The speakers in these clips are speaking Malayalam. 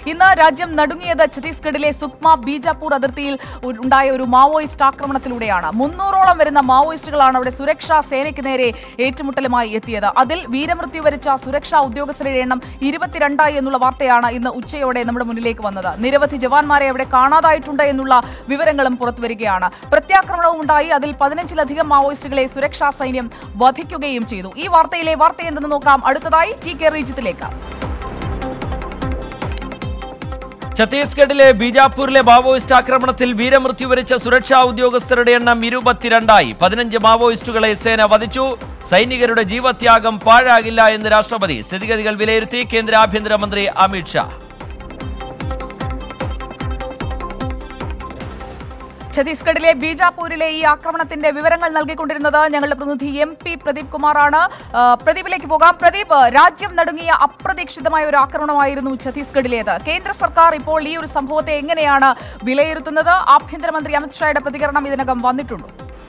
ഇന്ന് രാജ്യം നടുങ്ങിയത് ഛത്തീസ്ഗഡിലെ സുക്മ ബീജാപൂർ അതിർത്തിയിൽ ഒരു- ഉണ്ടായ ഒരു മാവോയിസ്റ്റ് ആക്രമണത്തിലൂടെയാണ് മുന്നൂറോളം വരുന്ന മാവോയിസ്റ്റുകളാണ് അവിടെ സുരക്ഷാ സേനയ്ക്ക് നേരെ ഏറ്റുമുട്ടലുമായി എത്തിയത് അതിൽ വീരമൃത്യു വരിച്ച സുരക്ഷാ ഉദ്യോഗസ്ഥരുടെ എണ്ണം ഇരുപത്തിരണ്ടായി എന്നുള്ള വാർത്തയാണ് ഇന്ന് ഉച്ചയോടെ നമ്മുടെ മുന്നിലേക്ക് വന്നത് നിരവധി ജവാന്മാരെ അവിടെ കാണാതായിട്ടുണ്ട് എന്നുള്ള വിവരങ്ങളും പുറത്തുവരികയാണ് പ്രത്യാക്രമണവും ഉണ്ടായി അതിൽ പതിനഞ്ചിലധികം മാവോയിസ്റ്റുകളെ സുരക്ഷാ സൈന്യം വധിക്കുകയും ചെയ്തു ഈ വാർത്തയിലെ വാർത്ത എന്തെന്ന് നോക്കാം അടുത്തതായി ടി കെ റീജിത്തിലേക്ക് ഛത്തീസ്ഗഡിലെ ബീജാപൂരിലെ മാവോയിസ്റ്റ് ആക്രമണത്തിൽ വീരമൃത്യു വരിച്ച സുരക്ഷാ ഉദ്യോഗസ്ഥരുടെ എണ്ണം ഇരുപത്തിരണ്ടായി പതിനഞ്ച് മാവോയിസ്റ്റുകളെ സേന വധിച്ചു സൈനികരുടെ ജീവത്യാഗം പാഴാകില്ല എന്ന് രാഷ്ട്രപതി സ്ഥിതിഗതികൾ വിലയിരുത്തി കേന്ദ്ര ആഭ്യന്തരമന്ത്രി അമിത് ഷാ ഛത്തീസ്ഗഡിലെ ബീജാപൂരിലെ ഈ ആക്രമണത്തിന്റെ വിവരങ്ങൾ നൽകിക്കൊണ്ടിരുന്നത് ഞങ്ങളുടെ പ്രതിനിധി എം പി പ്രദീപ് കുമാറാണ് ആ, പ്രദീപിലേക്ക് പോകാം പ്രദീപ് രാജ്യം നടുങ്ങിയ അപ്രതീക്ഷിതമായ ഒരു ആക്രമണമായിരുന്നു ഛത്തീസ്ഗഡിലേത് കേന്ദ്ര സർക്കാർ ഇപ്പോൾ ഈ ഒരു സംഭവത്തെ എങ്ങനെയാണ് വിലയിരുത്തുന്നത് ആഭ്യന്തരമന്ത്രി അമിത്ഷായുടെ പ്രതികരണം ഇതിനകം വന്നിട്ടുണ്ടോ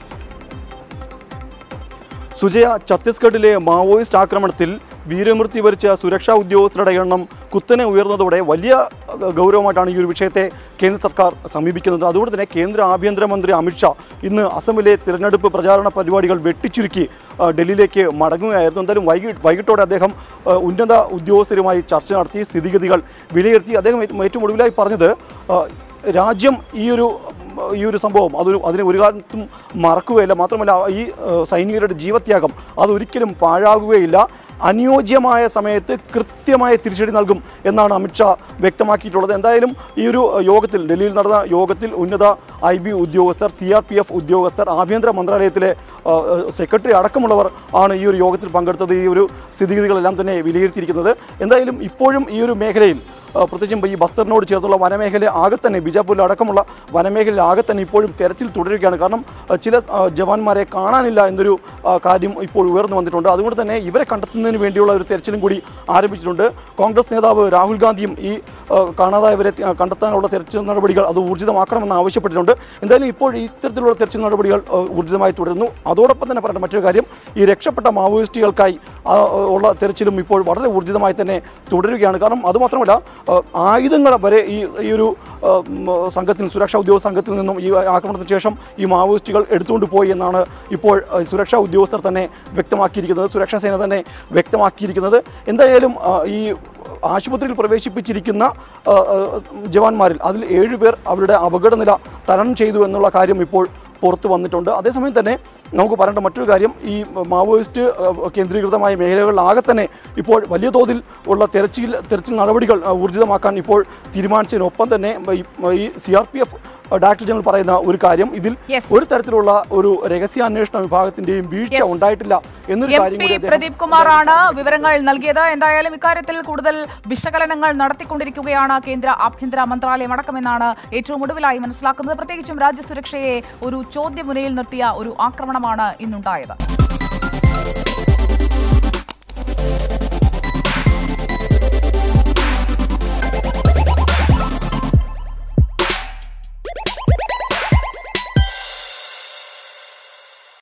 സുജയ ഛത്തീസ്ഗഡിലെ മാവോയിസ്റ്റ് ആക്രമണത്തിൽ വീരമൃത്യു വരിച്ച സുരക്ഷാ ഉദ്യോഗസ്ഥരുടെ എണ്ണം കുത്തനെ ഉയർന്നതോടെ വലിയ അഹ്, ഗൗരവമായിട്ടാണ് ഈ ഒരു വിഷയത്തെ കേന്ദ്ര സർക്കാർ സമീപിക്കുന്നത് അതുകൊണ്ട് തന്നെ കേന്ദ്ര ആഭ്യന്തരമന്ത്രി അമിത്ഷാ ഇന്ന് അസമിലെ തിരഞ്ഞെടുപ്പ് പ്രചാരണ പരിപാടികൾ വെട്ടിച്ചുരുക്കി അഹ്, ഡൽഹിയിലേക്ക് മടങ്ങുകയായിരുന്നു എന്തായാലും വൈകിട്ട് വൈകിട്ടോടെ അദ്ദേഹം അഹ്, ഉന്നത ഉദ്യോഗസ്ഥരുമായി ചർച്ച നടത്തി സ്ഥിതിഗതികൾ വിലയിരുത്തി അദ്ദേഹം ഏറ്റവും ഏറ്റവും ഒടുവിലായി പറഞ്ഞത് അഹ്, രാജ്യം ഈ ഒരു ഈ ഒരു സംഭവം അതൊരു അതിനെ ഒരു കാലത്തും മറക്കുകയില്ല മാത്രമല്ല ഈ ഏഹ്, സൈനികരുടെ ജീവത്യാഗം അതൊരിക്കലും പാഴാകുകയില്ല അനുയോജ്യമായ സമയത്ത് കൃത്യമായ തിരിച്ചടി നൽകും എന്നാണ് അമിത്ഷാ വ്യക്തമാക്കിയിട്ടുള്ളത് എന്തായാലും ഈ ഒരു യോഗത്തിൽ ഡൽഹിയിൽ നടന്ന യോഗത്തിൽ ഉന്നത ഐ ബി ഉദ്യോഗസ്ഥർ സി ആർ പി എഫ് ഉദ്യോഗസ്ഥർ ആഭ്യന്തര മന്ത്രാലയത്തിലെ ഏഹ്, സെക്രട്ടറി അടക്കമുള്ളവർ ആണ് ഈ ഒരു യോഗത്തിൽ പങ്കെടുത്തത് ഈ ഒരു സ്ഥിതിഗതികളെല്ലാം തന്നെ വിലയിരുത്തിയിരിക്കുന്നത് എന്തായാലും ഇപ്പോഴും ഈ ഒരു മേഖലയിൽ ആ, പ്രത്യേകിച്ചും ഈ ബസ്തറിനോട് ചേർന്നുള്ള വനമേഖല ആകെ തന്നെ ബിജാപൂരിൽ അടക്കമുള്ള വനമേഖലയിൽ ആകെ തന്നെ ഇപ്പോഴും തെരച്ചിൽ തുടരുകയാണ് കാരണം ആ, ചില ആ, ജവാന്മാരെ കാണാനില്ല എന്നൊരു ആ, കാര്യം ഇപ്പോൾ ഉയർന്നു വന്നിട്ടുണ്ട് അതുകൊണ്ട് തന്നെ ഇവരെ കണ്ടെത്തുന്നതിന് വേണ്ടിയുള്ള ഒരു തെരച്ചിലും കൂടി ആരംഭിച്ചിട്ടുണ്ട് കോൺഗ്രസ് നേതാവ് രാഹുൽ ഗാന്ധിയും ഈ ആ, കാണാതായവരെ ത- കണ്ടെത്താനുള്ള തെരച്ചിൽ നടപടികൾ അത് ഊർജിതമാക്കണമെന്ന് ആവശ്യപ്പെട്ടിട്ടുണ്ട് എന്തായാലും ഇപ്പോൾ ഇത്തരത്തിലുള്ള തെരച്ചിൽ നടപടികൾ ആ, ഊർജിതമായി തുടരുന്നു അതോടൊപ്പം തന്നെ പറയേണ്ട മറ്റൊരു കാര്യം ഈ രക്ഷപ്പെട്ട മാവോയിസ്റ്റുകൾക്കായി ആ, ഉള്ള തെരച്ചിലും ഇപ്പോൾ വളരെ ഊർജിതമായി തന്നെ തുടരുകയാണ് കാരണം അതുമാത്രമല്ല ആ, ആയുധങ്ങൾ വരെ ഈ ഈ ഒരു ആ, ഉം, സംഘത്തിൽ സുരക്ഷാ ഉദ്യോഗസ്ഥ സംഘത്തിൽ നിന്നും ഈ ആക്രമണത്തിന് ശേഷം ഈ മാവോയിസ്റ്റുകൾ എടുത്തുകൊണ്ട് പോയി എന്നാണ് ഇപ്പോൾ ആ, സുരക്ഷാ ഉദ്യോഗസ്ഥർ തന്നെ വ്യക്തമാക്കിയിരിക്കുന്നത് സുരക്ഷാ സേന തന്നെ വ്യക്തമാക്കിയിരിക്കുന്നത് എന്തായാലും ആ, ഈ ആശുപത്രിയിൽ പ്രവേശിപ്പിച്ചിരിക്കുന്ന ആ, ആ, ജവാന്മാരിൽ അതിൽ ഏഴുപേർ അവരുടെ അപകടനില തരണം ചെയ്തു എന്നുള്ള കാര്യം ഇപ്പോൾ പുറത്തു വന്നിട്ടുണ്ട് അതേസമയം തന്നെ നമുക്ക് പറയേണ്ട മറ്റൊരു കാര്യം ഈ മാവോയിസ്റ്റ് ആ, കേന്ദ്രീകൃതമായ മേഖലകളിലാകെ തന്നെ ഇപ്പോൾ വലിയ തോതിൽ ഉള്ള തെരച്ചിൽ തെരച്ചിൽ നടപടികൾ ആ, ഊർജിതമാക്കാൻ ഇപ്പോൾ തീരുമാനിച്ചതിനൊപ്പം തന്നെ ഈ- ഈ C R P F director general പറയുന്ന ഒരു കാര്യം ഇതിൽ Yes. ഒരു തരത്തിലുള്ള ഒരു രഹസ്യാന്വേഷണ വിഭാഗത്തിന്റെയും വീഴ്ച Yes. ഉണ്ടായിട്ടില്ല എന്നൊരു എം കാര്യം പി കൂടി അദ്ദേഹം പ്രദീപ് കുമാറാണ് വിവരങ്ങൾ നൽകിയത് എന്തായാലും ഇക്കാര്യത്തിൽ കൂടുതൽ വിശകലനങ്ങൾ നടത്തിക്കൊണ്ടിരിക്കുകയാണ് കേന്ദ്ര ആഭ്യന്തര മന്ത്രാലയം അടക്കമെന്നാണ് ഏറ്റവും ഒടുവിലായി മനസ്സിലാക്കുന്നത് പ്രത്യേകിച്ചും രാജ്യസുരക്ഷയെ ഒരു ചോദ്യമുനയിൽ നിർത്തിയ ഒരു ആക്രമണമാണ് ഇന്നുണ്ടായത്